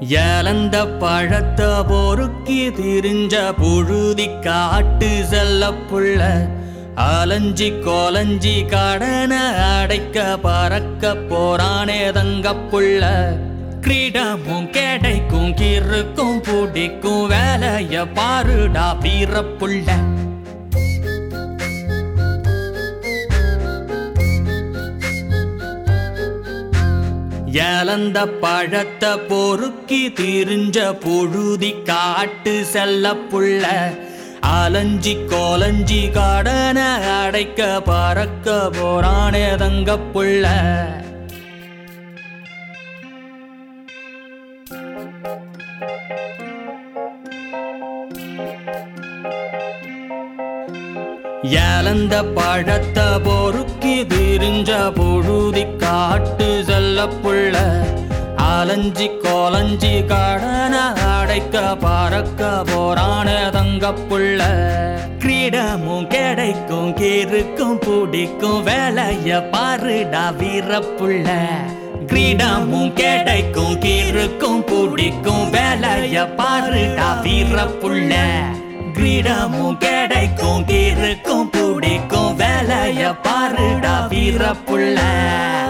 ஏலந்த பழத்தை பொறுக்கி திரிஞ்ச புழுதி காட்டு செல்ல புள்ள அலஞ்சி கோலஞ்சி கடன அடைக்க பறக்க போறானே தங்க புள்ள கிரீடமும் கேடைக்கும் கிறுக்கும் பிடிக்கும் வேலைய பாருடா வீரப்புள்ள ஏலந்த பழத்தை பொறுக்கி திரிஞ்ச புழுதி காட்டு செல்ல புள்ள அலஞ்சி கோலஞ்சி கடன அடைக்க பறக்க போறானே தங்க புள்ள ஏலந்த பழத்தை பொறுக்கி திரிஞ்ச புழுதி காட்டு செல்ல புள்ள அலஞ்சி கோலஞ்சி கடன அடைக்க பறக்க போறான தங்க புள்ள கிரீடமும் கிடைக்கும் கீருக்கும் பிடிக்கும் வேலைய பாருடா வீரப்புள்ள கிரீடமும் கிடைக்கும் கீருக்கும் பிடிக்கும் வேலைய பாருடா வீரப்புள்ள கிரீடமும் கிடைக்கும் கீருக்கும் பிடிக்கும் வேலைய பாருடா வீரப்புள்ள